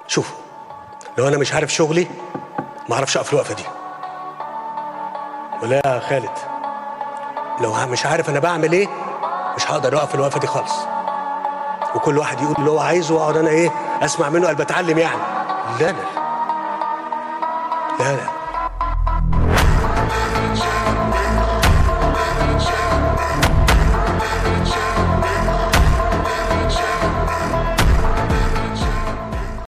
شوفوا لو انا مش عارف شغلي ما اعرفش اقف الوقفه دي ولا يا خالد لو مش عارف انا بعمل ايه مش هقدر اقف الوقفه دي خالص وكل واحد يقول اللي هو عايزه واقعد انا ايه اسمع منه قال بتعلم يعني لا لا لا لا